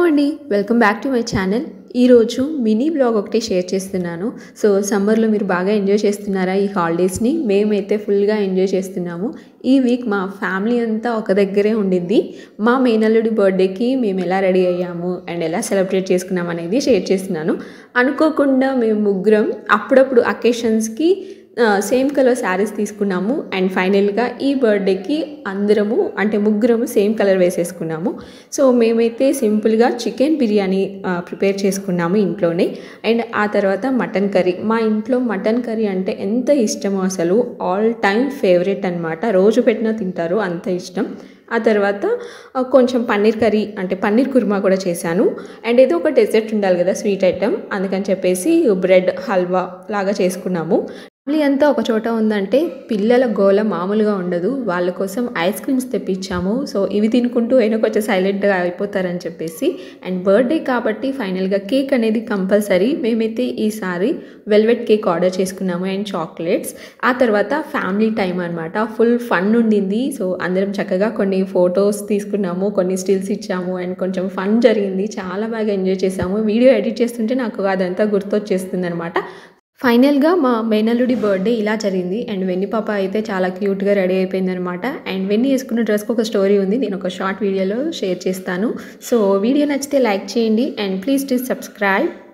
అండి welcome back to my channel ఈరోజు mini blog ఒకటి షేర్ చేస్తున్నాను సో సమ్మర్లో మీరు బాగా ఎంజాయ్ చేస్తున్నారా ఈ హాలిడేస్ని మేమైతే ఫుల్గా ఎంజాయ్ చేస్తున్నాము ఈ వీక్ మా ఫ్యామిలీ అంతా ఒక దగ్గరే ఉండింది మా మేనల్లుడి బర్త్డేకి మేము ఎలా రెడీ అయ్యాము అండ్ ఎలా సెలబ్రేట్ చేసుకున్నాం అనేది షేర్ చేస్తున్నాను అనుకోకుండా మేము ముగ్గురం అప్పుడప్పుడు అకేషన్స్కి సేమ్ కలర్ శారీస్ తీసుకున్నాము అండ్ ఫైనల్గా ఈ బర్త్డేకి అందరము అంటే ముగ్గురము సేమ్ కలర్ వేసేసుకున్నాము సో మేమైతే సింపుల్గా చికెన్ బిర్యానీ ప్రిపేర్ చేసుకున్నాము ఇంట్లోనే అండ్ ఆ తర్వాత మటన్ కర్రీ మా ఇంట్లో మటన్ కర్రీ అంటే ఎంత ఇష్టమో అసలు ఆల్ టైమ్ ఫేవరెట్ అనమాట రోజు పెట్టినా తింటారు అంత ఇష్టం ఆ తర్వాత కొంచెం పన్నీర్ కర్రీ అంటే పన్నీర్ కుర్మా కూడా చేశాను అండ్ ఏదో ఒక డెజర్ట్ ఉండాలి కదా స్వీట్ ఐటెం అందుకని చెప్పేసి బ్రెడ్ హల్వా లాగా చేసుకున్నాము ఫ్యామిలీ అంతా ఒక చోట ఉందంటే పిల్లల గోల మామూలుగా ఉండదు వాళ్ళ కోసం ఐస్ క్రీమ్స్ తెప్పించాము సో ఇవి తినుకుంటూ అయినా కొంచెం సైలెంట్గా అయిపోతారని చెప్పేసి అండ్ బర్త్డే కాబట్టి ఫైనల్గా కేక్ అనేది కంపల్సరీ మేమైతే ఈసారి వెల్వెట్ కేక్ ఆర్డర్ చేసుకున్నాము అండ్ చాక్లెట్స్ ఆ తర్వాత ఫ్యామిలీ టైం అనమాట ఫుల్ ఫన్ ఉండింది సో అందరం చక్కగా కొన్ని ఫొటోస్ తీసుకున్నాము కొన్ని స్టిల్స్ ఇచ్చాము అండ్ కొంచెం ఫన్ జరిగింది చాలా బాగా ఎంజాయ్ చేసాము వీడియో ఎడిట్ చేస్తుంటే నాకు అదంతా గుర్తొచ్చేస్తుంది అనమాట ఫైనల్గా మా మేనల్లుడి బర్త్డే ఇలా జరిగింది అండ్ వెన్ని పాప అయితే చాలా క్యూట్గా రెడీ అయిపోయింది అనమాట అండ్ వెన్ని వేసుకున్న డ్రెస్కి ఒక స్టోరీ ఉంది నేను ఒక షార్ట్ వీడియోలో షేర్ చేస్తాను సో వీడియో నచ్చితే లైక్ చేయండి అండ్ ప్లీజ్ టు సబ్స్క్రైబ్